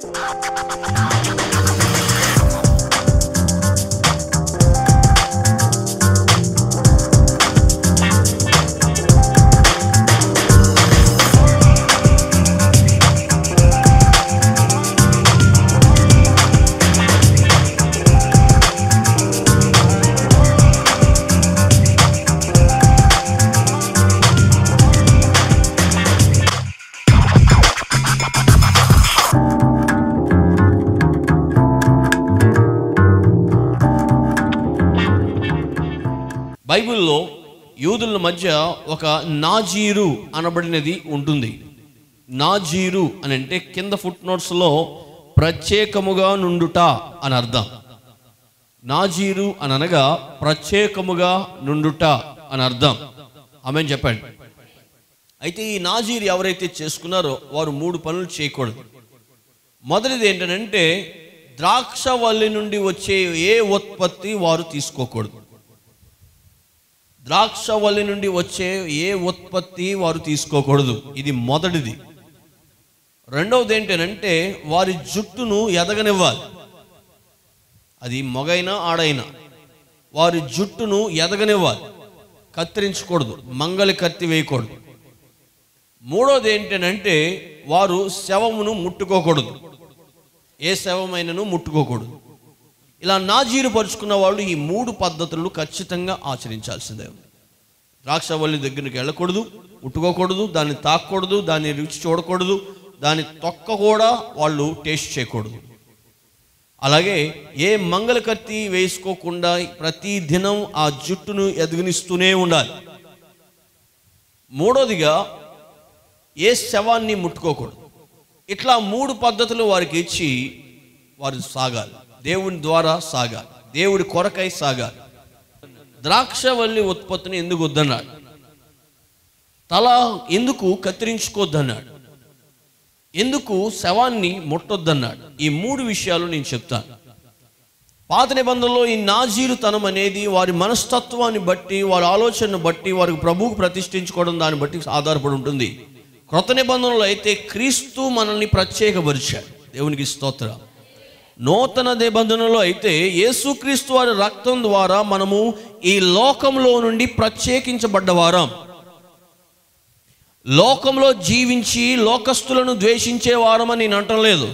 బైబిల్లో యూదుల మధ్య ఒక నాజీరు అనబడినది ఉంటుంది నాజీరు అని అంటే కింద ఫుట్ నోట్స్లో ప్రత్యేకముగా నుండుట అని అర్థం నాజీరు అని అనగా ప్రత్యేకముగా నుండుట అని అర్థం ఆమె చెప్పండి అయితే ఈ నాజీరు ఎవరైతే చేసుకున్నారో వారు మూడు పనులు చేయకూడదు మొదటిది ఏంటంటే ద్రాక్షవల్లి నుండి వచ్చే ఏ ఉత్పత్తి వారు తీసుకోకూడదు ద్రాక్షవల్లి నుండి వచ్చే ఏ ఉత్పత్తి వారు తీసుకోకూడదు ఇది మొదటిది రెండవది ఏంటంటే వారి జుట్టును ఎదగనివ్వాలి అది మొగైనా ఆడైనా వారి జుట్టును ఎదగనివ్వాలి కత్తిరించకూడదు మంగలి కత్తి వేయకూడదు మూడోది ఏంటంటే వారు శవమును ముట్టుకోకూడదు ఏ శవమైనను ముట్టుకోకూడదు ఇలా నాజీరు పరుచుకున్న వాళ్ళు ఈ మూడు పద్ధతులను ఖచ్చితంగా ఆచరించాల్సిందే ఉంది ద్రాక్షవల్లి దగ్గరికి వెళ్ళకూడదు ముట్టుకోకూడదు దాన్ని తాకూడదు దాన్ని రుచి చూడకూడదు దాని తొక్క కూడా వాళ్ళు టేస్ట్ చేయకూడదు అలాగే ఏ మంగళ కత్తి వేసుకోకుండా ప్రతి దినం ఆ జుట్టును ఎదుగునిస్తూనే ఉండాలి మూడోదిగా ఏ శవాన్ని ముట్టుకోకూడదు ఇట్లా మూడు పద్ధతులు వారికి ఇచ్చి వారు సాగాలి దేవుని ద్వారా సాగాలి దేవుడి కొరకై సాగాలి ద్రాక్షవల్లి ఉత్పత్తిని ఎందుకు వద్దన్నాడు తల ఎందుకు కత్తిరించుకోవద్దన్నాడు ఎందుకు శవాన్ని ముట్టొద్దన్నాడు ఈ మూడు విషయాలు నేను చెప్తాను పాత నిబంధనలో ఈ నాజీరుతనం అనేది వారి మనస్తత్వాన్ని బట్టి వారి ఆలోచనను బట్టి వారికి ప్రభువుకు ప్రతిష్ఠించుకోవడం దాన్ని బట్టి ఆధారపడి ఉంటుంది క్రొత్త నిబంధనలో అయితే క్రీస్తు మనల్ని ప్రత్యేకపరిచాడు దేవునికి స్తోత్రం నూతన నిబంధనలో అయితే యేసుక్రీస్తు వారి రక్తం ద్వారా మనము ఈ లోకంలో నుండి ప్రత్యేకించబడ్డవారం లోకంలో జీవించి లోకస్తులను ద్వేషించే వారమని నేను అంటలేదు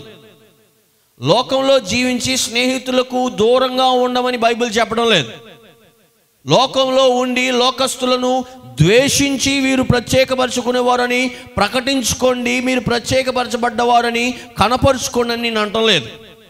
లోకంలో జీవించి స్నేహితులకు దూరంగా ఉండమని బైబిల్ చెప్పడం లేదు లోకంలో ఉండి లోకస్తులను ద్వేషించి వీరు ప్రత్యేకపరచుకునేవారని ప్రకటించుకోండి మీరు ప్రత్యేకపరచబడ్డవారని కనపరుచుకోండి అని నేను అంటలేదు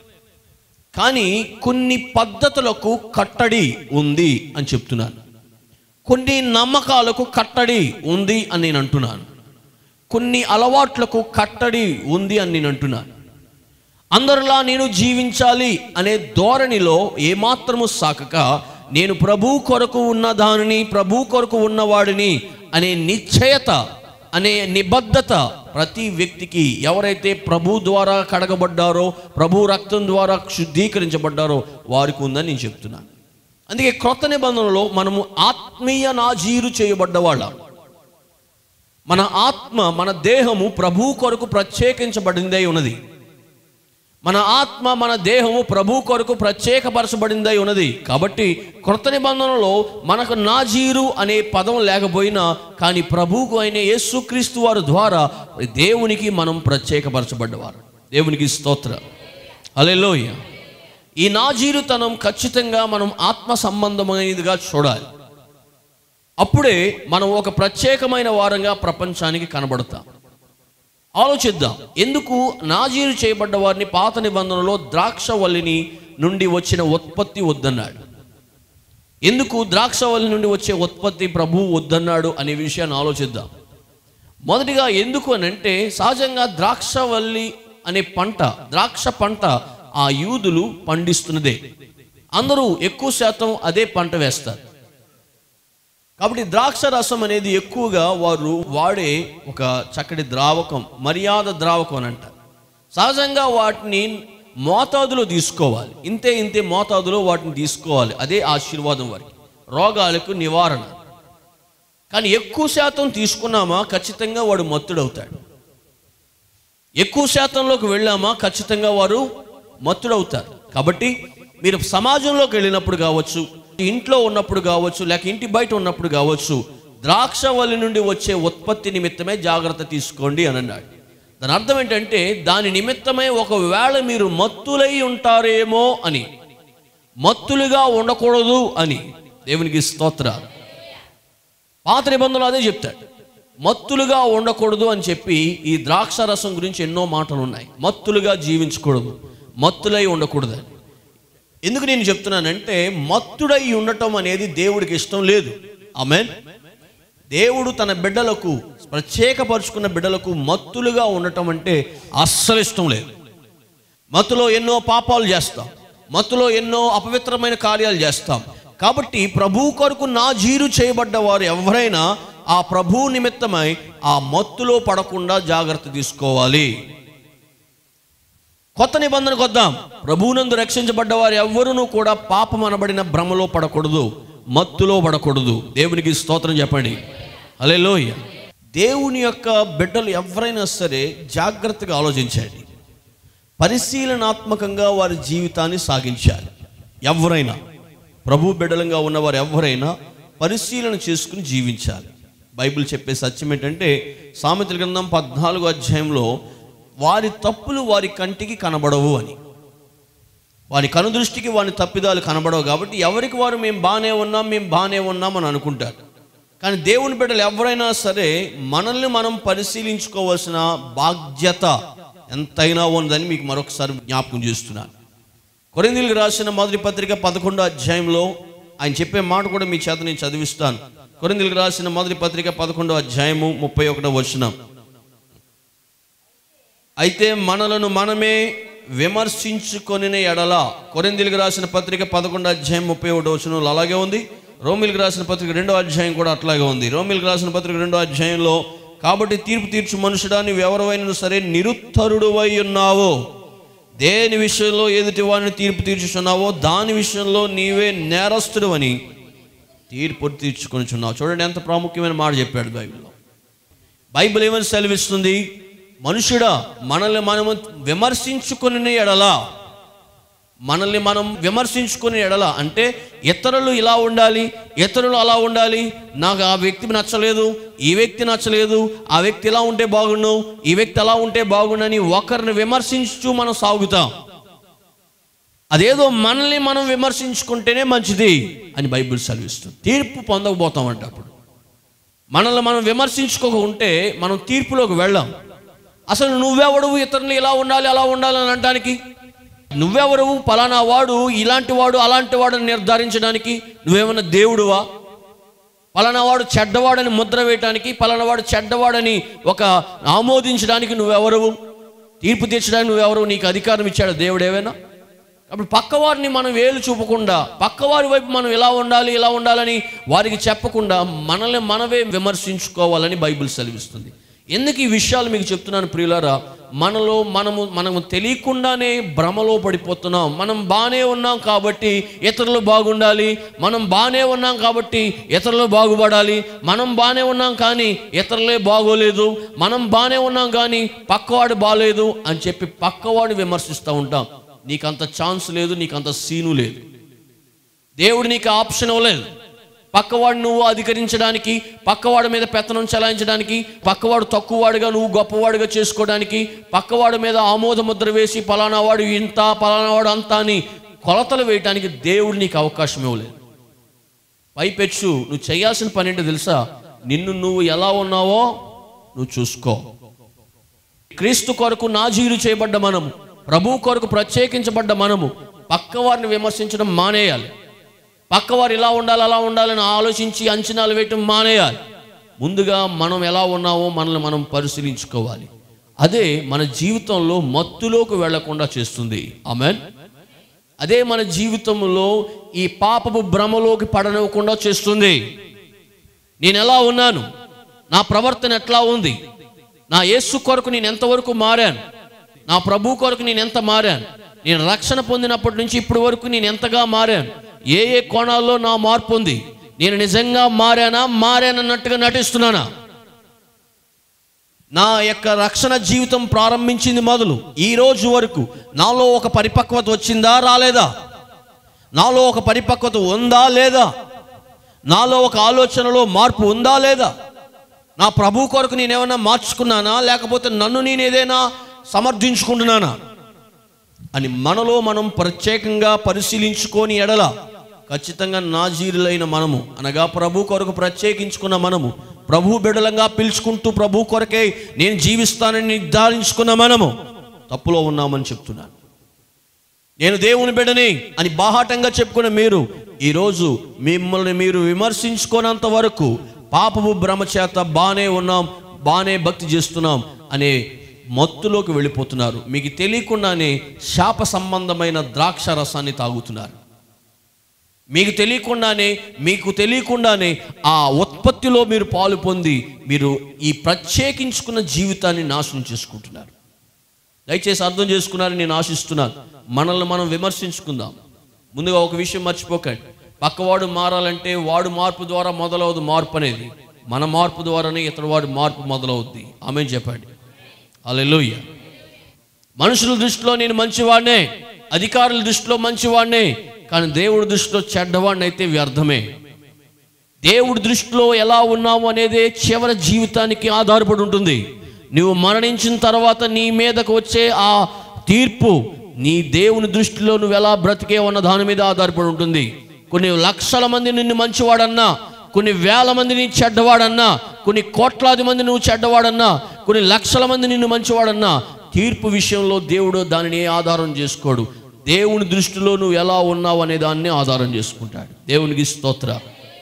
కానీ కొన్ని పద్ధతులకు కట్టడి ఉంది అని చెప్తున్నాను కొన్ని నమ్మకాలకు కట్టడి ఉంది అని నేను అంటున్నాను కొన్ని అలవాట్లకు కట్టడి ఉంది అని నేను అంటున్నాను అందరిలా నేను జీవించాలి అనే ధోరణిలో ఏమాత్రము సాకక నేను ప్రభు కొరకు ఉన్న దానిని ప్రభు కొరకు ఉన్నవాడిని అనే నిశ్చయత అనే నిబద్ధత ప్రతి వ్యక్తికి ఎవరైతే ప్రభు ద్వారా కడగబడ్డారో ప్రభు రక్తం ద్వారా శుద్ధీకరించబడ్డారో వారికి ఉందని నేను చెప్తున్నాను అందుకే క్రొత్త నిబంధనలో మనము ఆత్మీయ నాజీరు చేయబడ్డవాళ్ళం మన ఆత్మ మన దేహము ప్రభు కొరకు ప్రత్యేకించబడిందై ఉన్నది మన ఆత్మ మన దేహము ప్రభు కొరకు ప్రత్యేకపరచబడిందై ఉన్నది కాబట్టి క్రొత్త నిబంధనలో మనకు నాజీరు అనే పదం లేకపోయినా కానీ ప్రభువుకు అయిన యేసుక్రీస్తు వారి ద్వారా దేవునికి మనం ప్రత్యేకపరచబడ్డవారు దేవునికి స్తోత్ర అలెలోయ ఈ నాజీరుతనం ఖచ్చితంగా మనం ఆత్మ సంబంధమైనదిగా చూడాలి అప్పుడే మనం ఒక ప్రత్యేకమైన వారంగా ప్రపంచానికి కనబడతాం ఆలోచిద్దాం ఎందుకు నాజీరు చేయబడ్డ వారిని పాత నిబంధనలో ద్రాక్షవల్లిని నుండి వచ్చిన ఉత్పత్తి వద్దన్నాడు ఎందుకు ద్రాక్షవల్లి నుండి వచ్చే ఉత్పత్తి ప్రభు వద్దన్నాడు అనే విషయాన్ని ఆలోచిద్దాం మొదటిగా ఎందుకు అని అంటే సహజంగా ద్రాక్షవల్లి అనే పంట ద్రాక్ష పంట ఆ యూదులు పండిస్తున్నదే అందరూ ఎక్కువ శాతం అదే పంట వేస్తారు కాబట్టి ద్రాక్ష రసం అనేది ఎక్కువగా వారు వాడే ఒక చక్కటి ద్రావకం మర్యాద ద్రావకం అని అంటారు సహజంగా వాటిని మోతాదులో తీసుకోవాలి ఇంతే ఇంతే మోతాదులో వాటిని తీసుకోవాలి అదే ఆశీర్వాదం వారికి రోగాలకు నివారణ కానీ ఎక్కువ శాతం తీసుకున్నామా ఖచ్చితంగా వాడు మత్తుడవుతాడు ఎక్కువ శాతంలోకి వెళ్ళామా ఖచ్చితంగా వారు మత్తుడవుతారు కాబట్టి మీరు సమాజంలోకి వెళ్ళినప్పుడు కావచ్చు ఇంట్లో ఉన్నప్పుడు కావచ్చు లేక ఇంటి బయట ఉన్నప్పుడు కావచ్చు ద్రాక్షవల్లి నుండి వచ్చే ఉత్పత్తి నిమిత్తమే జాగ్రత్త తీసుకోండి అని అన్నాడు దాని అర్థం ఏంటంటే దాని నిమిత్తమై ఒకవేళ మీరు మత్తులై ఉంటారేమో అని మత్తులుగా ఉండకూడదు అని దేవునికి స్తోత్రాలు పాత నిబంధనలు అదే చెప్తాడు మత్తులుగా ఉండకూడదు అని చెప్పి ఈ ద్రాక్ష రసం గురించి ఎన్నో మాటలు ఉన్నాయి మత్తులుగా జీవించకూడదు మత్తులై ఉండకూడదు అని ఎందుకు నేను చెప్తున్నానంటే మత్తుడై ఉండటం అనేది దేవుడికి ఇష్టం లేదు ఆమెన్ దేవుడు తన బిడ్డలకు ప్రత్యేకపరుచుకున్న బిడ్డలకు మత్తులుగా ఉండటం అంటే అస్సలు ఇష్టం లేదు మత్తులో ఎన్నో పాపాలు చేస్తాం మత్తులో ఎన్నో అపవిత్రమైన కార్యాలు చేస్తాం కాబట్టి ప్రభు కొరకు నా జీరు చేయబడ్డ వారు ఎవరైనా ఆ ప్రభు నిమిత్తమై ఆ మత్తులో పడకుండా జాగ్రత్త తీసుకోవాలి కొత్త నిబంధనకు వద్దాం ప్రభువునందు రక్షించబడ్డ వారు ఎవ్వరూ కూడా పాపం అనబడిన భ్రమలో పడకూడదు మత్తులో పడకూడదు దేవునికి స్తోత్రం చెప్పండి హల్లెలూయా దేవుని యొక్క బిడ్డలు ఎవరైనా సరే జాగ్రత్తగా ఆలోచించండి పరిశీలనాత్మకంగా వారి జీవితాన్ని సాగించాలి ఎవరైనా ప్రభు బిడ్డలంగా ఉన్నవారు ఎవరైనా పరిశీలన చేసుకుని జీవించాలి బైబిల్ చెప్పే సత్యం ఏంటంటే సామెతల గ్రంథం పద్నాలుగు అధ్యాయంలో వారి తప్పులు వారి కంటికి కనబడవు అని వారి కనుదృష్టికి వారి తప్పిదాలు కనబడవు కాబట్టి ఎవరికి వారు మేము బాగానే ఉన్నాం మేము బాగానే ఉన్నాం అని అనుకుంటారు కానీ దేవుని బిడ్డలు ఎవరైనా సరే మనల్ని మనం పరిశీలించుకోవాల్సిన బాధ్యత ఎంతైనా ఉందని మీకు మరొకసారి జ్ఞాపకం చేస్తున్నాను కొరిందీలకు రాసిన మొదటి పత్రిక పదకొండో అధ్యాయంలో ఆయన చెప్పే మాట కూడా మీ చేత నేను చదివిస్తాను కొరిందీలకు రాసిన మొదటి పత్రిక పదకొండో అధ్యాయము ముప్పై ఒకటో వచనం అయితే మనలను మనమే విమర్శించుకొని ఎడల కొరిందీలకు రాసిన పత్రిక పదకొండో అధ్యాయం ముప్పై ఒకటో వచనంలో అలాగే ఉంది రోమిలకు రాసిన పత్రిక రెండో అధ్యాయం కూడా అట్లాగే ఉంది రోమిలకు రాసిన పత్రిక రెండో అధ్యాయంలో కాబట్టి తీర్పు తీర్చు మనుషుడా నువ్వు ఎవరివైనా సరే నిరుత్తరుడు ఉన్నావో దేని విషయంలో ఎదుటి వారిని తీర్పు తీర్చుచున్నావో దాని విషయంలో నీవే నేరస్తుడు అని తీర్పు తీర్చుకొనిచున్నావు చూడండి ఎంత ప్రాముఖ్యమైన మాట చెప్పాడు బైబిల్లో బైబిల్ ఏమని సెలవిస్తుంది మనుషుడా మనల్ని మనము విమర్శించుకుని ఎడలా మనల్ని మనం విమర్శించుకునే ఎడల అంటే ఇతరులు ఇలా ఉండాలి ఇతరులు అలా ఉండాలి నాకు ఆ వ్యక్తి నచ్చలేదు ఈ వ్యక్తి నచ్చలేదు ఆ వ్యక్తి ఇలా ఉంటే బాగుండు ఈ వ్యక్తి అలా ఉంటే బాగుండని ఒకరిని విమర్శించు మనం సాగుతాం అదేదో మనల్ని మనం విమర్శించుకుంటేనే మంచిది అని బైబిల్ సెలవిస్తుంది తీర్పు పొందకపోతామంట అప్పుడు మనల్ని మనం విమర్శించుకోక ఉంటే మనం తీర్పులోకి వెళ్ళాం అసలు నువ్వెవడవు ఇతరులు ఇలా ఉండాలి అలా ఉండాలి అని అనడానికి నువ్వెవరవు పలానా వాడు ఇలాంటి వాడు అలాంటి వాడని నిర్ధారించడానికి నువ్వేమన్నా దేవుడువా పలానా వాడు చెడ్డవాడని ముద్ర వేయటానికి పలానా వాడు చెడ్డవాడని ఒక ఆమోదించడానికి నువ్వెవరవు తీర్పు తీర్చడానికి నువ్వెవరు నీకు అధికారం ఇచ్చాడు దేవుడు ఏమైనా అప్పుడు పక్కవారిని మనం వేలు చూపకుండా పక్కవారి వైపు మనం ఇలా ఉండాలి ఇలా ఉండాలని వారికి చెప్పకుండా మనల్ని మనమే విమర్శించుకోవాలని బైబిల్ సెలవిస్తుంది ఎందుకు ఈ విషయాలు మీకు చెప్తున్నాను ప్రియులారా మనలో మనము మనము తెలియకుండానే భ్రమలో పడిపోతున్నాం మనం బాగానే ఉన్నాం కాబట్టి ఇతరులు బాగుండాలి మనం బాగానే ఉన్నాం కాబట్టి ఇతరులు బాగుపడాలి మనం బాగానే ఉన్నాం కానీ ఇతరులే బాగోలేదు మనం బాగానే ఉన్నాం కానీ పక్కవాడు బాగలేదు అని చెప్పి పక్కవాడిని విమర్శిస్తూ ఉంటాం నీకు అంత ఛాన్స్ లేదు నీకు అంత సీను లేదు దేవుడు నీకు ఆప్షన్ ఇవ్వలేదు పక్కవాడు నువ్వు అధికరించడానికి పక్కవాడి మీద పెత్తనం చలాయించడానికి పక్కవాడు తక్కువవాడుగా నువ్వు గొప్పవాడుగా చేసుకోవడానికి పక్కవాడి మీద ఆమోద ముద్ర వేసి పలానా వాడు ఇంత పలానా వాడు అంత అని కొలతలు వేయటానికి దేవుడు నీకు అవకాశం ఇవ్వలేదు పైపెచ్చు నువ్వు చేయాల్సిన పని ఏంటో తెలుసా నిన్ను నువ్వు ఎలా ఉన్నావో నువ్వు చూసుకో క్రీస్తు కొరకు నాజీరు చేయబడ్డ మనము ప్రభు కొరకు ప్రత్యేకించబడ్డ మనము పక్కవారిని విమర్శించడం మానేయాలి పక్కవారు ఇలా ఉండాలి అలా ఉండాలని ఆలోచించి అంచనాలు వేయటం మానేయాలి ముందుగా మనం ఎలా ఉన్నామో మనల్ని మనం పరిశీలించుకోవాలి అదే మన జీవితంలో మత్తులోకి వెళ్లకుండా చేస్తుంది ఆమెన్ అదే మన జీవితంలో ఈ పాపపు భ్రమలోకి పడనివ్వకుండా చేస్తుంది నేను ఎలా ఉన్నాను నా ప్రవర్తన ఎట్లా ఉంది నా యేసు కొరకు నేను ఎంతవరకు మారాను నా ప్రభు కొరకు నేను ఎంత మారాను నేను రక్షణ పొందినప్పటి నుంచి ఇప్పటి వరకు నేను ఎంతగా మారాను ఏ ఏ కోణాల్లో నా మార్పు ఉంది నేను నిజంగా మారానా మారానన్నట్టుగా నటిస్తున్నానా నా యొక్క రక్షణ జీవితం ప్రారంభించింది మొదలు ఈ రోజు వరకు నాలో ఒక పరిపక్వత వచ్చిందా రాలేదా నాలో ఒక పరిపక్వత ఉందా లేదా నాలో ఒక ఆలోచనలో మార్పు ఉందా లేదా నా ప్రభు కొరకు నేనేమన్నా మార్చుకున్నానా లేకపోతే నన్ను నేను ఏదైనా సమర్థించుకుంటున్నానా అని మనలో మనం ప్రత్యేకంగా పరిశీలించుకొని ఎడల ఖచ్చితంగా నాజీరులైన మనము అనగా ప్రభు కొరకు ప్రత్యేకించుకున్న మనము ప్రభు బిడలంగా పిలుచుకుంటూ ప్రభు కొరకే నేను జీవిస్తానని నిర్ధారించుకున్న మనము తప్పులో ఉన్నామని చెప్తున్నాను నేను దేవుని బిడ్డని అని బాహాటంగా చెప్పుకున్న మీరు ఈరోజు మిమ్మల్ని మీరు విమర్శించుకోనంత వరకు పాపము భ్రమ చేత బానే ఉన్నాం బానే భక్తి చేస్తున్నాం అనే మత్తులోకి వెళ్ళిపోతున్నారు మీకు తెలియకుండానే శాప సంబంధమైన ద్రాక్ష రసాన్ని తాగుతున్నారు మీకు తెలియకుండానే మీకు తెలియకుండానే ఆ ఉత్పత్తిలో మీరు పాలు పొంది మీరు ఈ ప్రత్యేకించుకున్న జీవితాన్ని నాశనం చేసుకుంటున్నారు దయచేసి అర్థం చేసుకున్నారని నేను ఆశిస్తున్నాను మనల్ని మనం విమర్శించుకుందాం ముందుగా ఒక విషయం మర్చిపోకండి పక్కవాడు మారాలంటే వాడు మార్పు ద్వారా మొదలవదు మార్పు అనేది మన మార్పు ద్వారానే ఇతడు వాడి మార్పు మొదలవుద్ది ఆమె చెప్పండి అలెలుయ్య మనుషుల దృష్టిలో నేను మంచివాడినే అధికారుల దృష్టిలో మంచివాడినే కానీ దేవుడి దృష్టిలో చెడ్డవాడిని అయితే వ్యర్థమే దేవుడి దృష్టిలో ఎలా ఉన్నావు అనేదే చివరి జీవితానికి ఆధారపడి ఉంటుంది నువ్వు మరణించిన తర్వాత నీ మీదకు వచ్చే ఆ తీర్పు నీ దేవుని దృష్టిలో నువ్వు ఎలా బ్రతికే ఉన్న దాని మీద ఆధారపడి ఉంటుంది కొన్ని లక్షల మంది నిన్ను మంచివాడన్నా కొన్ని వేల మంది నీ చెడ్డవాడన్నా కొన్ని కోట్లాది మంది నువ్వు చెడ్డవాడన్నా కొన్ని లక్షల మంది నిన్ను మంచివాడన్నా తీర్పు విషయంలో దేవుడు దానిని ఏ ఆధారం చేసుకోడు దేవుని దృష్టిలో నువ్వు ఎలా ఉన్నావు అనే దాన్ని ఆధారం చేసుకుంటాడు దేవునికి స్తోత్ర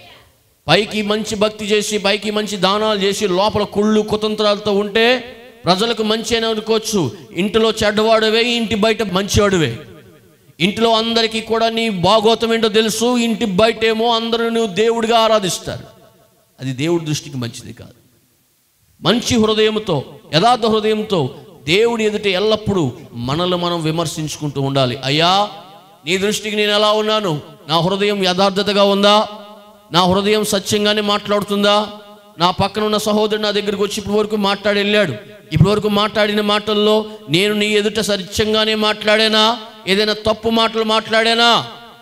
పైకి మంచి భక్తి చేసి పైకి మంచి దానాలు చేసి లోపల కుళ్ళు కుతంత్రాలతో ఉంటే ప్రజలకు మంచి అని అనుకోవచ్చు ఇంటిలో చెడ్డవాడువే ఇంటి బయట మంచివాడువే ఇంటిలో అందరికీ కూడా నీ భాగోతం ఏంటో తెలుసు ఇంటి బయట ఏమో అందరూ నువ్వు దేవుడిగా ఆరాధిస్తారు అది దేవుడి దృష్టికి మంచిది కాదు మంచి హృదయంతో యథార్థ హృదయంతో దేవుడి ఎదుట ఎల్లప్పుడూ మనల్ని మనం విమర్శించుకుంటూ ఉండాలి అయ్యా నీ దృష్టికి నేను ఎలా ఉన్నాను నా హృదయం యథార్థతగా ఉందా నా హృదయం సత్యంగానే మాట్లాడుతుందా నా పక్కన ఉన్న సహోదరుడు నా దగ్గరికి వచ్చి ఇప్పటి వరకు మాట్లాడి వెళ్ళాడు ఇప్పటి వరకు మాట్లాడిన మాటల్లో నేను నీ ఎదుట సత్యంగానే మాట్లాడానా ఏదైనా తప్పు మాటలు మాట్లాడానా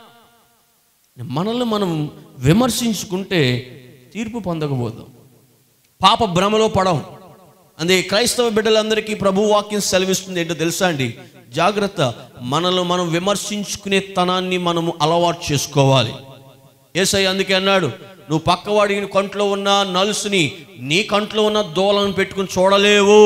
మనల్ని మనం విమర్శించుకుంటే తీర్పు పొందకపోదాం పాప భ్రమలో పడం అందుకే క్రైస్తవ బిడ్డలందరికీ ప్రభు వాక్యం సెలవిస్తుంది ఏంటో తెలుసా అండి జాగ్రత్త మనల్ని మనం విమర్శించుకునే తనాన్ని మనము అలవాటు చేసుకోవాలి ఏసై అందుకే అన్నాడు నువ్వు పక్కవాడి కంట్లో ఉన్న నలుసుని నీ కంట్లో ఉన్న దూలను పెట్టుకుని చూడలేవు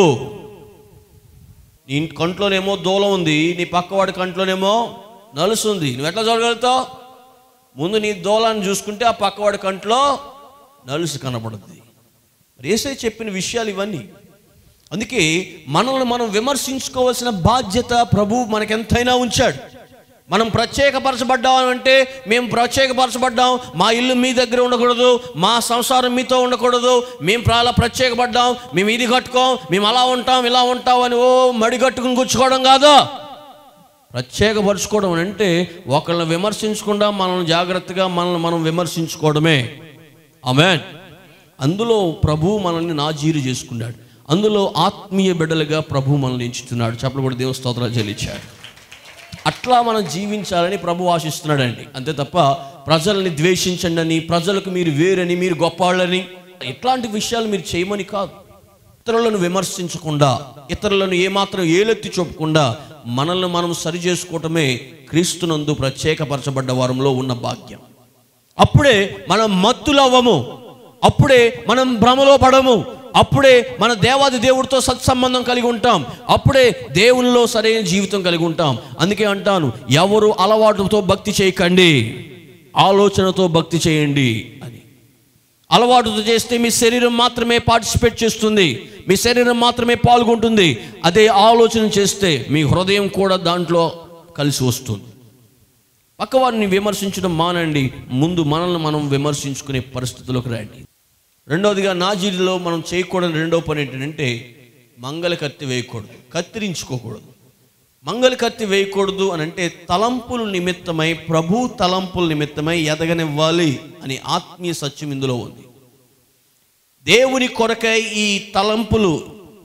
నీ కంట్లోనేమో దూలం ఉంది నీ పక్కవాడి కంట్లోనేమో నలుసు ఉంది నువ్వు ఎట్లా చూడగలుగుతావు ముందు నీ దూలాన్ని చూసుకుంటే ఆ పక్కవాడి కంట్లో నలుసు కనబడుద్ది మరి ఏసై చెప్పిన విషయాలు ఇవన్నీ అందుకే మనల్ని మనం విమర్శించుకోవాల్సిన బాధ్యత ప్రభు మనకెంతైనా ఉంచాడు మనం ప్రత్యేకపరచబడ్డాం అంటే మేము ప్రత్యేకపరచబడ్డాం మా ఇల్లు మీ దగ్గర ఉండకూడదు మా సంసారం మీతో ఉండకూడదు మేము చాలా ప్రత్యేకపడ్డాం మేము ఇది కట్టుకోం మేము అలా ఉంటాం ఇలా ఉంటాం అని ఓ మడి కట్టుకుని కూర్చుకోవడం కాదా ప్రత్యేకపరచుకోవడం అంటే ఒకళ్ళని విమర్శించకుండా మనల్ని జాగ్రత్తగా మనల్ని మనం విమర్శించుకోవడమే ఆమెన్ అందులో ప్రభు మనల్ని నాజీరు చేసుకున్నాడు అందులో ఆత్మీయ బిడ్డలుగా ప్రభు మనల్ని ఎంచుతున్నాడు చెప్పలు కూడా దేవ స్తోత్రాలు చెల్లించాడు అట్లా మనం జీవించాలని ప్రభు ఆశిస్తున్నాడండి అంతే తప్ప ప్రజల్ని ద్వేషించండి అని ప్రజలకు మీరు వేరని మీరు గొప్పవాళ్ళని ఇట్లాంటి విషయాలు మీరు చేయమని కాదు ఇతరులను విమర్శించకుండా ఇతరులను ఏమాత్రం ఏలెత్తి చూపకుండా మనల్ని మనం సరి చేసుకోవటమే క్రీస్తునందు ప్రత్యేకపరచబడ్డ వారంలో ఉన్న భాగ్యం అప్పుడే మనం మత్తులవ్వము అప్పుడే మనం భ్రమలో పడము అప్పుడే మన దేవాది దేవుడితో సత్సంబంధం కలిగి ఉంటాం అప్పుడే దేవునిలో సరైన జీవితం కలిగి ఉంటాం అందుకే అంటాను ఎవరు అలవాటుతో భక్తి చేయకండి ఆలోచనతో భక్తి చేయండి అని అలవాటుతో చేస్తే మీ శరీరం మాత్రమే పార్టిసిపేట్ చేస్తుంది మీ శరీరం మాత్రమే పాల్గొంటుంది అదే ఆలోచన చేస్తే మీ హృదయం కూడా దాంట్లో కలిసి వస్తుంది పక్కవారిని విమర్శించడం మానండి ముందు మనల్ని మనం విమర్శించుకునే పరిస్థితిలోకి రండి రెండవదిగా నాజీలో మనం చేయకూడని రెండో పని ఏంటంటే మంగళ కత్తి వేయకూడదు కత్తిరించుకోకూడదు మంగళ కత్తి వేయకూడదు అని అంటే తలంపుల నిమిత్తమై ప్రభు తలంపుల నిమిత్తమై ఎదగనివ్వాలి అని ఆత్మీయ సత్యం ఇందులో ఉంది దేవుని కొరకై ఈ తలంపులు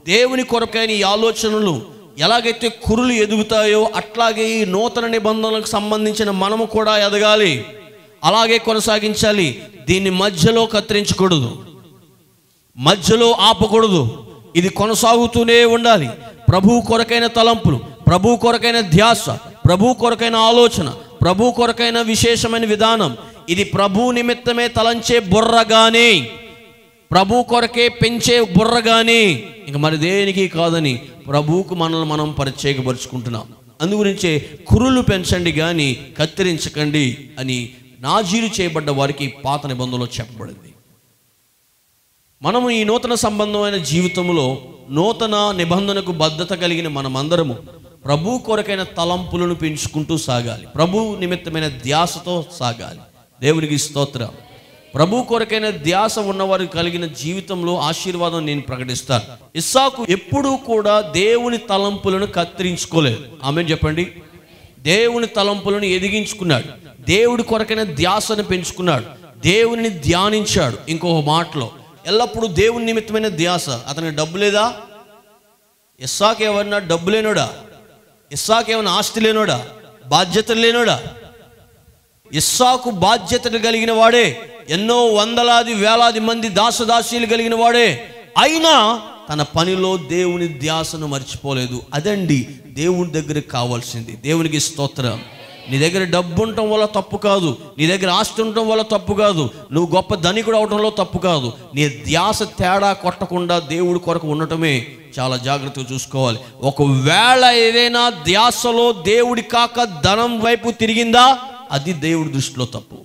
దేవుని కొరకైన ఈ ఆలోచనలు ఎలాగైతే కురులు ఎదుగుతాయో అట్లాగే ఈ నూతన నిబంధనలకు సంబంధించిన మనము కూడా ఎదగాలి అలాగే కొనసాగించాలి దీన్ని మధ్యలో కత్తిరించకూడదు మధ్యలో ఆపకూడదు ఇది కొనసాగుతూనే ఉండాలి ప్రభు కొరకైన తలంపులు ప్రభు కొరకైన ధ్యాస ప్రభు కొరకైన ఆలోచన ప్రభు కొరకైన విశేషమైన విధానం ఇది ప్రభు నిమిత్తమే తలంచే బుర్రగానే ప్రభు కొరకే పెంచే బుర్రగానే ఇంక మరి దేనికి కాదని ప్రభువుకు మనల్ని మనం పరిచయపరుచుకుంటున్నాం అందుగురించే కురులు పెంచండి కానీ కత్తిరించకండి అని నాజీరు చేయబడ్డ వారికి పాత నిబంధనలో చెప్పబడింది మనము ఈ నూతన సంబంధమైన జీవితంలో నూతన నిబంధనకు బద్ధత కలిగిన మనమందరము ప్రభు కొరకైన తలంపులను పెంచుకుంటూ సాగాలి ప్రభు నిమిత్తమైన ధ్యాసతో సాగాలి దేవునికి స్తోత్రం ప్రభు కొరకైన ధ్యాస ఉన్నవారు కలిగిన జీవితంలో ఆశీర్వాదం నేను ప్రకటిస్తాను ఇస్సాకు ఎప్పుడూ కూడా దేవుని తలంపులను కత్తిరించుకోలేదు ఆమె చెప్పండి దేవుని తలంపులను ఎదిగించుకున్నాడు దేవుడి కొరకైన ధ్యాసను పెంచుకున్నాడు దేవుని ధ్యానించాడు ఇంకొక మాటలో ఎల్లప్పుడూ దేవుని నిమిత్తమైన ధ్యాస అతనికి డబ్బు లేదా ఇస్సాకు ఏమన్నా డబ్బు లేనోడా ఇస్సాకు ఏమన్నా ఆస్తి లేనోడా బాధ్యతలు లేనోడా ఇస్సాకు బాధ్యతలు కలిగిన వాడే ఎన్నో వందలాది వేలాది మంది దాసదాసీలు కలిగిన వాడే అయినా తన పనిలో దేవుని ధ్యాసను మర్చిపోలేదు అదండి దేవుని దగ్గరికి కావాల్సింది దేవునికి స్తోత్రం నీ దగ్గర డబ్బు ఉండటం వల్ల తప్పు కాదు నీ దగ్గర ఆస్తి ఉండటం వల్ల తప్పు కాదు నువ్వు గొప్ప ధనికుడు అవటంలో తప్పు కాదు నీ ధ్యాస తేడా కొట్టకుండా దేవుడి కొరకు ఉండటమే చాలా జాగ్రత్తగా చూసుకోవాలి ఒకవేళ ఏదైనా ధ్యాసలో దేవుడి కాక ధనం వైపు తిరిగిందా అది దేవుడి దృష్టిలో తప్పు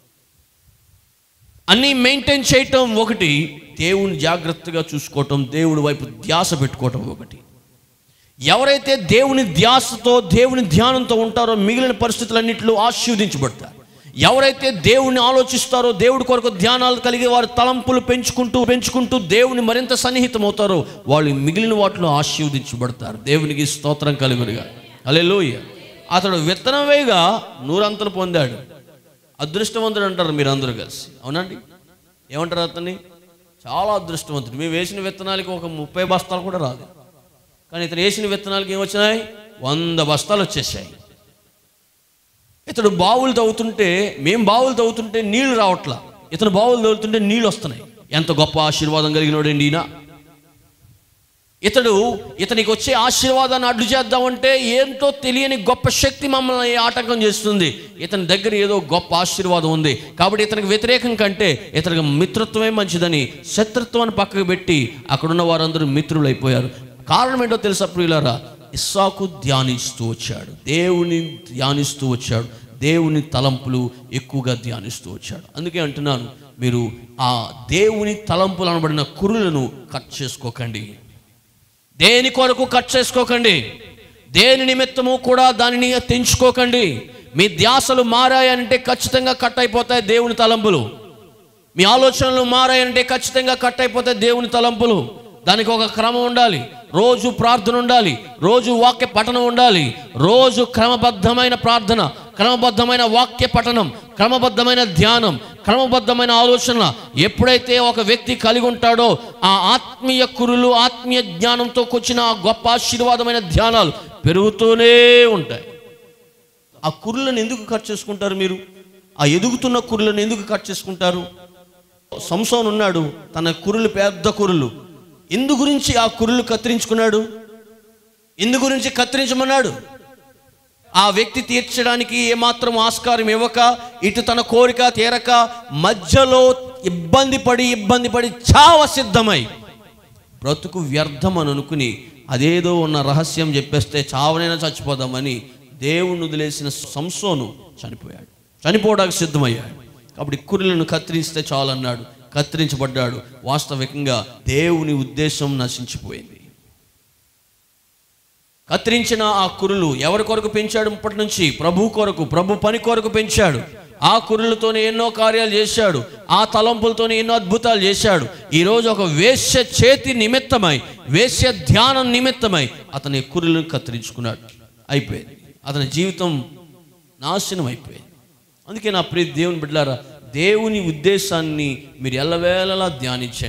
అన్నీ మెయింటైన్ చేయటం ఒకటి దేవుని జాగ్రత్తగా చూసుకోవటం దేవుడి వైపు ధ్యాస పెట్టుకోవటం ఒకటి ఎవరైతే దేవుని ధ్యాసతో దేవుని ధ్యానంతో ఉంటారో మిగిలిన పరిస్థితులన్నింటిలో ఆశీర్వదించబడతారు ఎవరైతే దేవుని ఆలోచిస్తారో దేవుడి కొరకు ధ్యానాలు కలిగి వారి తలంపులు పెంచుకుంటూ పెంచుకుంటూ దేవుని మరింత సన్నిహితం అవుతారో వాళ్ళు మిగిలిన వాటిలో ఆశీర్వదించబడతారు దేవునికి స్తోత్రం కలుగురుగా అలే అతడు విత్తనం వేయగా నూరంతలు పొందాడు అదృష్టవంతుడు అంటారు మీరు అందరూ కలిసి అవునండి ఏమంటారు అతన్ని చాలా అదృష్టవంతుడు మేము వేసిన విత్తనాలకి ఒక ముప్పై బస్తాలు కూడా రాదు కానీ ఇతను వేసిన విత్తనాలకి ఏమొచ్చినాయి వంద బస్తాలు వచ్చేసాయి ఇతడు బావులు తవ్వుతుంటే మేము బావులు తవ్వుతుంటే నీళ్లు రావట్లా ఇతను బావులు తవ్వుతుంటే నీళ్ళు వస్తున్నాయి ఎంత గొప్ప ఆశీర్వాదం కలిగినోడండి ఈయన ఇతడు ఇతనికి వచ్చే ఆశీర్వాదాన్ని అడ్డు చేద్దామంటే ఏంటో తెలియని గొప్ప శక్తి మమ్మల్ని ఆటంకం చేస్తుంది ఇతని దగ్గర ఏదో గొప్ప ఆశీర్వాదం ఉంది కాబట్టి ఇతనికి వ్యతిరేకం కంటే ఇతనికి మిత్రత్వమే మంచిదని శత్రుత్వాన్ని పక్కకు పెట్టి అక్కడున్న వారందరూ మిత్రులైపోయారు కారణం ఏంటో తెలుసా ప్రియులారా ఇస్సాకు ధ్యానిస్తూ వచ్చాడు దేవుని ధ్యానిస్తూ వచ్చాడు దేవుని తలంపులు ఎక్కువగా ధ్యానిస్తూ వచ్చాడు అందుకే అంటున్నాను మీరు ఆ దేవుని తలంపులు అనబడిన కురులను కట్ చేసుకోకండి దేని కొరకు కట్ చేసుకోకండి దేని నిమిత్తము కూడా దానిని తెంచుకోకండి మీ ధ్యాసలు మారాయంటే ఖచ్చితంగా కట్ అయిపోతాయి దేవుని తలంపులు మీ ఆలోచనలు మారాయంటే ఖచ్చితంగా కట్ అయిపోతాయి దేవుని తలంపులు దానికి ఒక క్రమం ఉండాలి రోజు ప్రార్థన ఉండాలి రోజు వాక్య పఠనం ఉండాలి రోజు క్రమబద్ధమైన ప్రార్థన క్రమబద్ధమైన వాక్య పఠనం క్రమబద్ధమైన ధ్యానం క్రమబద్ధమైన ఆలోచన ఎప్పుడైతే ఒక వ్యక్తి కలిగి ఉంటాడో ఆ ఆత్మీయ కురులు ఆత్మీయ జ్ఞానంతో కూర్చిన ఆ గొప్ప ఆశీర్వాదమైన ధ్యానాలు పెరుగుతూనే ఉంటాయి ఆ కురులను ఎందుకు కట్ చేసుకుంటారు మీరు ఆ ఎదుగుతున్న కురులను ఎందుకు కట్ చేసుకుంటారు సంసోన్ ఉన్నాడు తన కురులు పెద్ద కురులు ఎందు గురించి ఆ కురులు కత్తిరించుకున్నాడు ఎందు గురించి కత్తిరించమన్నాడు ఆ వ్యక్తి తీర్చడానికి ఏమాత్రం ఆస్కారం ఇవ్వక ఇటు తన కోరిక తీరక మధ్యలో ఇబ్బంది పడి ఇబ్బంది పడి చావ సిద్ధమై బ్రతుకు వ్యర్థం అని అనుకుని అదేదో ఉన్న రహస్యం చెప్పేస్తే చావనైనా చచ్చిపోదామని దేవుణ్ణి వదిలేసిన సంసోను చనిపోయాడు చనిపోవడానికి సిద్ధమయ్యాడు కాబట్టి కురులను కత్తిరిస్తే చాలన్నాడు కత్తిరించబడ్డాడు వాస్తవికంగా దేవుని ఉద్దేశం నశించిపోయింది కత్తిరించిన ఆ కురులు ఎవరి కొరకు పెంచాడు ఇప్పటి నుంచి ప్రభు కొరకు ప్రభు పని కొరకు పెంచాడు ఆ కురులతోనే ఎన్నో కార్యాలు చేశాడు ఆ తలంపులతోనే ఎన్నో అద్భుతాలు చేశాడు ఈరోజు ఒక వేశ్య చేతి నిమిత్తమై వేశ్య ధ్యానం నిమిత్తమై అతని కురులను కత్తిరించుకున్నాడు అయిపోయింది అతని జీవితం నాశనం అయిపోయింది అందుకే నా ప్రియ దేవుని బిడ్డారా దేవుని ఉద్దేశాన్ని మీరు ఎల్లవేళలా ధ్యానించండి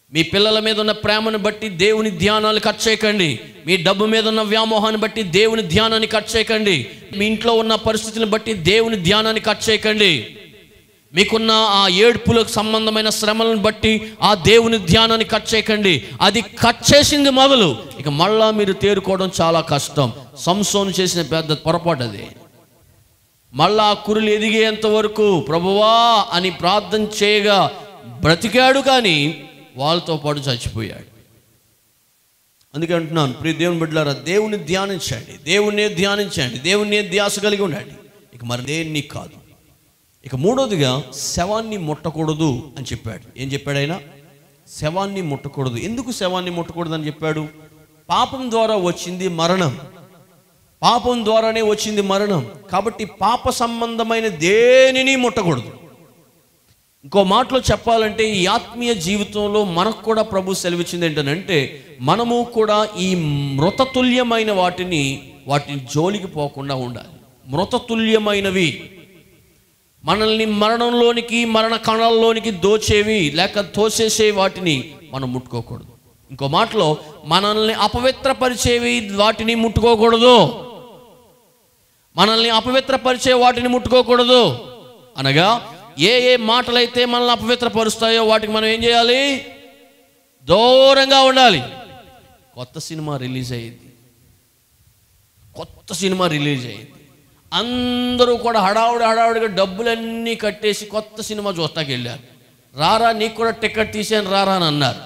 మీ పిల్లల మీద ఉన్న ప్రేమను బట్టి దేవుని ధ్యానాలు కట్ చేయకండి మీ డబ్బు మీద ఉన్న వ్యామోహాన్ని బట్టి దేవుని ధ్యానాన్ని కట్ చేయకండి మీ ఇంట్లో ఉన్న పరిస్థితిని బట్టి దేవుని ధ్యానాన్ని కట్ చేయకండి మీకున్న ఆ ఏడ్పులకు సంబంధమైన శ్రమలను బట్టి ఆ దేవుని ధ్యానాన్ని కట్ చేయకండి అది కట్ చేసింది మొదలు ఇక మళ్ళా మీరు తేరుకోవడం చాలా కష్టం సంసోను చేసిన పెద్ద పొరపాటు అది మళ్ళా ఆ కురులు ఎదిగేంత వరకు ప్రభువా అని ప్రార్థన చేయగా బ్రతికాడు కానీ వాళ్ళతో పాటు చచ్చిపోయాడు అందుకే అంటున్నాను ప్రియ దేవుని బిడ్డలారా దేవుని ధ్యానించండి దేవుణ్ణే ధ్యానించండి దేవుణ్ణే ధ్యాస కలిగి ఉండండి ఇక మరి దేన్ని కాదు ఇక మూడోదిగా శవాన్ని ముట్టకూడదు అని చెప్పాడు ఏం చెప్పాడు ఆయన శవాన్ని ముట్టకూడదు ఎందుకు శవాన్ని ముట్టకూడదు అని చెప్పాడు పాపం ద్వారా వచ్చింది మరణం పాపం ద్వారానే వచ్చింది మరణం కాబట్టి పాప సంబంధమైన దేనిని ముట్టకూడదు ఇంకో మాటలో చెప్పాలంటే ఈ ఆత్మీయ జీవితంలో మనకు కూడా ప్రభు సెలవిచ్చింది ఏంటంటే మనము కూడా ఈ మృతతుల్యమైన వాటిని వాటిని జోలికి పోకుండా ఉండాలి మృతతుల్యమైనవి మనల్ని మరణంలోనికి మరణ కణాల్లోనికి దోచేవి లేక తోసేసే వాటిని మనం ముట్టుకోకూడదు ఇంకో మాటలో మనల్ని అపవిత్రపరిచేవి వాటిని ముట్టుకోకూడదు మనల్ని అపవిత్రపరిచే వాటిని ముట్టుకోకూడదు అనగా ఏ ఏ మాటలైతే మనల్ని అపవిత్రపరుస్తాయో వాటికి మనం ఏం చేయాలి దూరంగా ఉండాలి కొత్త సినిమా రిలీజ్ అయ్యింది కొత్త సినిమా రిలీజ్ అయ్యింది అందరూ కూడా హడావుడి హడావుడిగా డబ్బులన్నీ కట్టేసి కొత్త సినిమా చూస్తాకి వెళ్ళారు రారా నీకు కూడా టికెట్ తీసాను రారా అని అన్నారు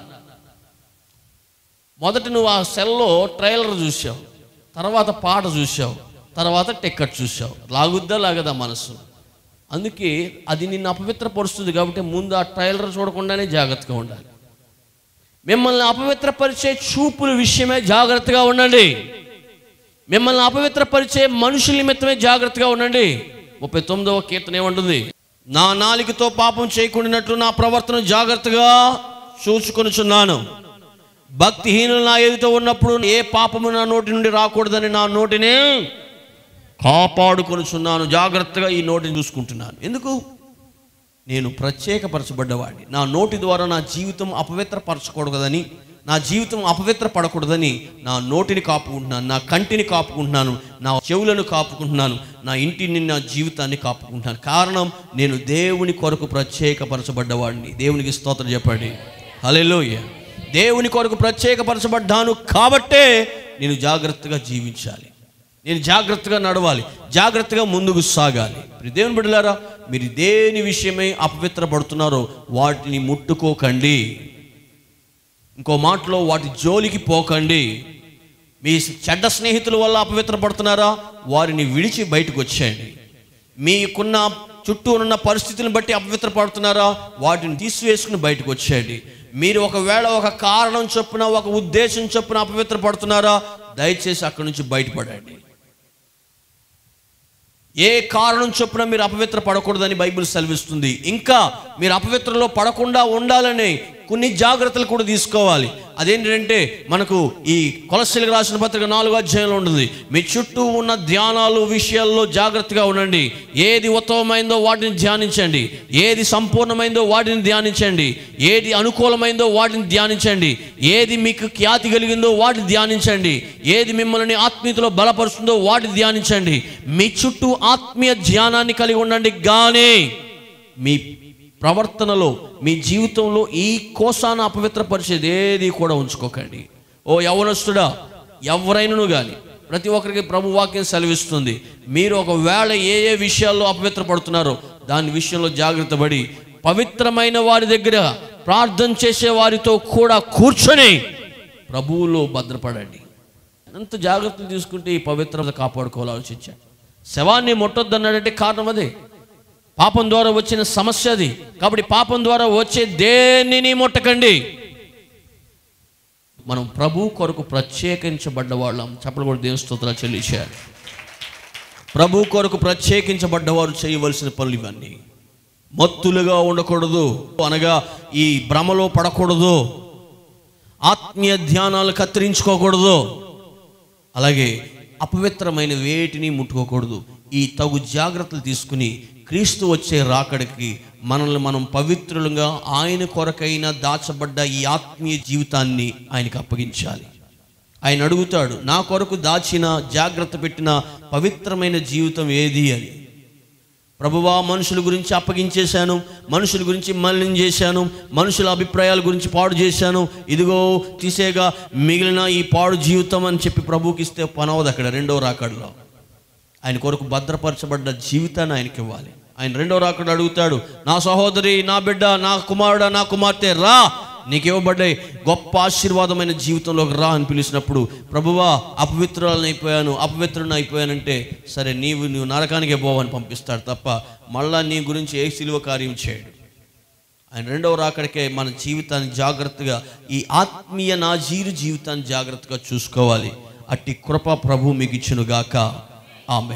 మొదట నువ్వు ఆ సెల్లో ట్రైలర్ చూసావు తర్వాత పాట చూసావు తర్వాత టికెట్ చూసావు లాగుద్దా లాగదా మనసు అందుకే అది నిన్ను అపవిత్రపరుస్తుంది కాబట్టి ముందు ఆ ట్రైలర్ చూడకుండానే జాగ్రత్తగా ఉండాలి మిమ్మల్ని అపవిత్రపరిచే చూపుల విషయమే జాగ్రత్తగా ఉండండి మిమ్మల్ని అపవిత్రపరిచే మనుషుల నిమిత్తమే జాగ్రత్తగా ఉండండి ముప్పై తొమ్మిదవ కీర్తన ఏమంటుంది నా నాలికతో పాపం చేయకుండానట్లు నా ప్రవర్తన జాగ్రత్తగా చూసుకొనుచున్నాను భక్తిహీనులు నా ఎదుట ఉన్నప్పుడు ఏ పాపము నా నోటి నుండి రాకూడదని నా నోటిని కాపాడుకొనుచున్నాను జాగ్రత్తగా ఈ నోటిని చూసుకుంటున్నాను ఎందుకు నేను ప్రత్యేకపరచబడ్డవాడిని నా నోటి ద్వారా నా జీవితం అపవిత్రపరచకూడదని నా జీవితం అపవిత్ర పడకూడదని నా నోటిని కాపుకుంటున్నాను నా కంటిని కాపుకుంటున్నాను నా చెవులను కాపుకుంటున్నాను నా ఇంటిని నా జీవితాన్ని కాపుకుంటున్నాను కారణం నేను దేవుని కొరకు ప్రత్యేకపరచబడ్డవాడిని దేవునికి స్తోత్రం చెప్పండి హల్లెలూయా దేవుని కొరకు ప్రత్యేకపరచబడ్డాను కాబట్టే నేను జాగ్రత్తగా జీవించాలి నేను జాగ్రత్తగా నడవాలి జాగ్రత్తగా ముందుకు సాగాలి ఇప్పుడు దేవుని బిడ్డలారా మీరు దేని విషయమై అపవిత్రపడుతున్నారో వాటిని ముట్టుకోకండి ఇంకో మాటలో వాటి జోలికి పోకండి మీ చెడ్డ స్నేహితుల వల్ల అపవిత్రపడుతున్నారా వారిని విడిచి బయటకు వచ్చేయండి మీకున్న చుట్టూ ఉన్న పరిస్థితులను బట్టి అపవిత్రపడుతున్నారా వాటిని తీసివేసుకుని బయటకు వచ్చేయండి మీరు ఒకవేళ ఒక కారణం చొప్పున ఒక ఉద్దేశం చొప్పున అపవిత్రపడుతున్నారా దయచేసి అక్కడి నుంచి బయటపడండి ఏ కారణం చొప్పున మీరు అపవిత్ర పడకూడదని బైబిల్ సెలవిస్తుంది ఇంకా మీరు అపవిత్రలో పడకుండా ఉండాలని కొన్ని జాగ్రత్తలు కూడా తీసుకోవాలి అదేంటంటే మనకు ఈ కొలస్ట్రీలకు రాసిన పత్రిక నాలుగో అధ్యాయంలో ఉంటుంది మీ చుట్టూ ఉన్న ధ్యానాలు విషయాల్లో జాగ్రత్తగా ఉండండి ఏది ఉత్తమమైందో వాటిని ధ్యానించండి ఏది సంపూర్ణమైందో వాటిని ధ్యానించండి ఏది అనుకూలమైందో వాటిని ధ్యానించండి ఏది మీకు ఖ్యాతి కలిగిందో వాటిని ధ్యానించండి ఏది మిమ్మల్ని ఆత్మీయతలో బలపరుస్తుందో వాటిని ధ్యానించండి మీ చుట్టూ ఆత్మీయ ధ్యానాన్ని కలిగి ఉండండి కానీ మీ ప్రవర్తనలో మీ జీవితంలో ఈ కోసాన అపవిత్రపరిచేది ఏది కూడా ఉంచుకోకండి ఓ యవనస్తుడా ఎవరైనను కానీ ప్రతి ఒక్కరికి ప్రభు వాక్యం సెలవిస్తుంది మీరు ఒకవేళ ఏ ఏ విషయాల్లో అపవిత్రపడుతున్నారో దాని విషయంలో జాగ్రత్త పడి పవిత్రమైన వారి దగ్గర ప్రార్థన చేసే వారితో కూడా కూర్చొని ప్రభువులో భద్రపడండి ఎంత జాగ్రత్తలు తీసుకుంటే ఈ పవిత్రత కాపాడుకోవాలి ఆలోచించాను శవాన్ని ముట్టొద్దన్నాడంటే కారణం అదే పాపం ద్వారా వచ్చిన సమస్య అది కాబట్టి పాపం ద్వారా వచ్చే దేనిని ముట్టకండి మనం ప్రభు కొరకు ప్రత్యేకించబడ్డ వాళ్ళం చెప్పలు కూడా దేవుని స్తోత్రాలు చెల్లించారు ప్రభు కొరకు ప్రత్యేకించబడ్డవారు చేయవలసిన పనులు ఇవన్నీ మత్తులుగా ఉండకూడదు అనగా ఈ భ్రమలో పడకూడదు ఆత్మీయ ధ్యానాలు కత్తిరించుకోకూడదు అలాగే అపవిత్రమైన వేటిని ముట్టుకోకూడదు ఈ తగు జాగ్రత్తలు తీసుకుని క్రీస్తు వచ్చే రాకడికి మనల్ని మనం పవిత్రులుగా ఆయన కొరకైన దాచబడ్డ ఈ ఆత్మీయ జీవితాన్ని ఆయనకు అప్పగించాలి ఆయన అడుగుతాడు నా కొరకు దాచిన జాగ్రత్త పెట్టిన పవిత్రమైన జీవితం ఏది అని ప్రభువా మనుషుల గురించి అప్పగించేశాను మనుషుల గురించి మలినం చేశాను మనుషుల అభిప్రాయాల గురించి పాడు చేశాను ఇదిగో తీసేగా మిగిలిన ఈ పాడు జీవితం అని చెప్పి ప్రభువుకి ఇస్తే పనవదు అక్కడ రెండో రాకడలో ఆయన కొరకు భద్రపరచబడ్డ జీవితాన్ని ఆయనకి ఇవ్వాలి ఆయన రెండో రాకడ అడుగుతాడు నా సహోదరి నా బిడ్డ నా కుమారుడా నా కుమార్తె రా నీకు ఇవ్వబడ్డాయి గొప్ప ఆశీర్వాదమైన జీవితంలోకి రా అని పిలిచినప్పుడు ప్రభువా అపవిత్రాలను అయిపోయాను అపవిత్రుని అయిపోయానంటే సరే నీవు నువ్వు నరకానికే పోవని పంపిస్తాడు తప్ప మళ్ళా నీ గురించి ఏ సిలువ కార్యం చేయడు ఆయన రెండవ రాకడికే మన జీవితాన్ని జాగ్రత్తగా ఈ ఆత్మీయ నాజీరు జీవితాన్ని జాగ్రత్తగా చూసుకోవాలి అట్టి కృప ప్రభు మీకు ఇచ్చునుగాక ఆమె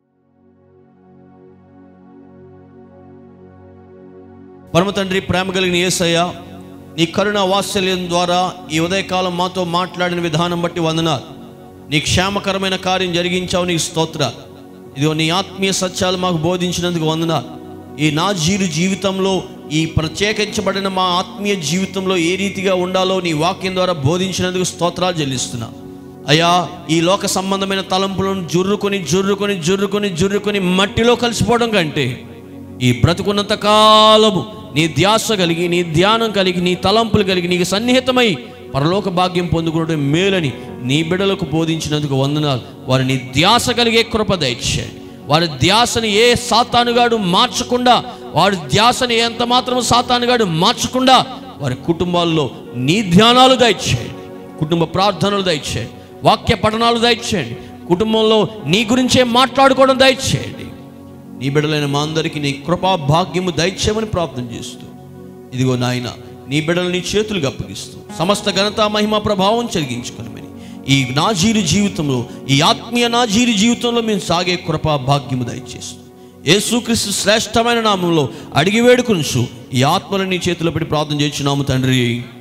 పరమ తండ్రి ప్రేమ కలిగిన యేసయ్య నీ కరుణ వాత్సల్యం ద్వారా ఈ ఉదయకాలం మాతో మాట్లాడిన విధానం బట్టి వందనాలు నీ క్షేమకరమైన కార్యం జరిగించావు నీకు స్తోత్ర ఇదిగో నీ ఆత్మీయ సత్యాలు మాకు బోధించినందుకు వందనాలు ఈ నా జీరు జీవితంలో ఈ ప్రత్యేకించబడిన మా ఆత్మీయ జీవితంలో ఏ రీతిగా ఉండాలో నీ వాక్యం ద్వారా బోధించినందుకు స్తోత్రాలు చెల్లిస్తున్నా అయ్యా ఈ లోక సంబంధమైన తలంపులను జుర్రుకొని జుర్రుకొని జుర్రుకొని జుర్రుకొని మట్టిలో కలిసిపోవడం కంటే ఈ బ్రతుకున్నంత కాలము నీ ధ్యాస కలిగి నీ ధ్యానం కలిగి నీ తలంపులు కలిగి నీకు సన్నిహితమై పరలోక భాగ్యం పొందుకోవడం మేలని నీ బిడలకు బోధించినందుకు వందనాలు వారి నీ ధ్యాస కలిగే కృప దయచేయండి వారి ధ్యాసని ఏ సాతానుగాడు మార్చకుండా వారి ధ్యాసని ఎంత మాత్రం సాతానుగాడు మార్చకుండా వారి కుటుంబాల్లో నీ ధ్యానాలు దయచేయండి కుటుంబ ప్రార్థనలు దయచేయండి వాక్య పఠనాలు దయచేయండి కుటుంబంలో నీ గురించే మాట్లాడుకోవడం దయచేయండి నీ బిడ్డలైన మా అందరికీ నీ కృపా భాగ్యము దయచేయమని ప్రార్థన చేస్తూ ఇదిగో నాయన నీ బిడ్డలు నీ చేతులకు అప్పగిస్తూ సమస్త ఘనత మహిమ ప్రభావం చెరిగించుకొనమని ఈ నాజీరు జీవితంలో ఈ ఆత్మీయ నాజీరు జీవితంలో మేము సాగే కృపా భాగ్యము దయచేస్తూ యేసుక్రీస్తు శ్రేష్టమైన నామంలో అడిగి వేడుకొనుచు ఈ ఆత్మలను నీ చేతిలో పెట్టి ప్రార్థన చేస్తున్నాము తండ్రి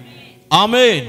ఆమేన్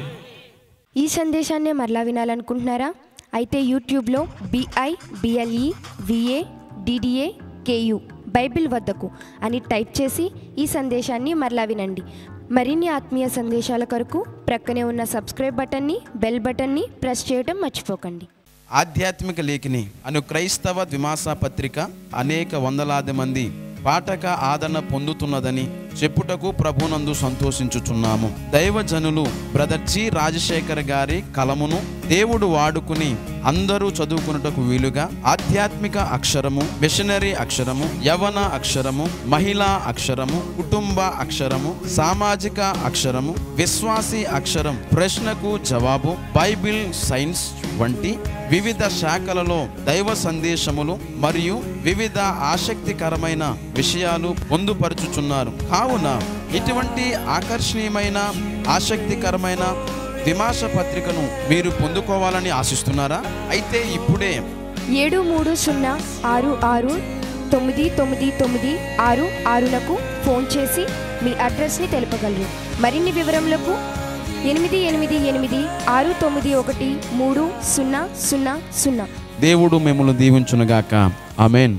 ఈ సందేశాన్ని మరలా వినాలనుకుంటున్నారా అయితే యూట్యూబ్లో B I B L E V A D D A K U Bible వద్దకు అని టైప్ చేసి ఈ సందేశాన్ని మరలా వినండి మరిన్ని ఆత్మీయ సందేశాల కొరకు ప్రక్కనే ఉన్న సబ్స్క్రైబ్ బటన్ని బెల్ బటన్ని ప్రెస్ చేయడం మర్చిపోకండి ఆధ్యాత్మిక లేఖిని అను క్రైస్తవ ద్విమాస పత్రిక అనేక వందలాది మంది పాఠక ఆదరణ పొందుతున్నదని చెప్పుటకు ప్రభునందు సంతోషించుచున్నాము దైవజనులు బ్రదర్ జి రాజశేఖర్ గారి కలమును దేవుడు వాడుకుని అందరూ చదువుకున్నటకు వీలుగా ఆధ్యాత్మిక అక్షరము మిషనరీ అక్షరము యవన అక్షరము మహిళా అక్షరము కుటుంబ అక్షరము సామాజిక అక్షరము విశ్వాసీ అక్షరం ప్రశ్నకు జవాబు బైబిల్ సైన్స్ వంటి వివిధ శాఖలలో దైవ సందేశములు మరియు వివిధ ఆసక్తికరమైన విషయాలు పొందుపరుచుచున్నారు కావున ఇటువంటి ఆకర్షణీయమైన ఆసక్తికరమైన విమాస పత్రికను మీరు పొందుకోవాలని ఆశిస్తున్నారా అయితే ఇప్పుడే ఏడు మూడు సున్నా ఆరు ఆరు తొమ్మిది తొమ్మిది తొమ్మిది ఆరు ఆరులకు ఫోన్ చేసి మీ అడ్రస్ని తెలుపగలరు మరిన్ని వివరములకు ఎనిమిది ఎనిమిది ఎనిమిది ఆరు తొమ్మిది ఒకటి మూడు సున్నా సున్నా సున్నా దేవుడు మిమ్మల్ని దీవించునుగాక ఆమెన్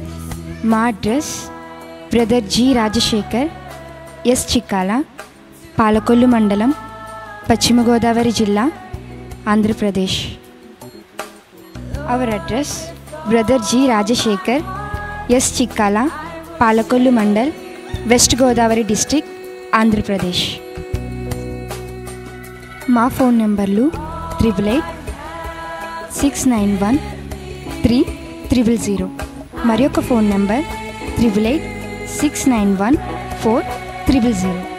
మా address brother G Rajasekhar S Chikkala Palakollu మండలం పశ్చిమ గోదావరి జిల్లా Andhra Pradesh our address brother G Rajasekhar S Chikkala Palakollu mandal west Godavari district Andhra Pradesh మా ఫోన్ నెంబర్లు triple eight six nine one three triple zero మరి ఒక phone number triple eight six nine one four triple zero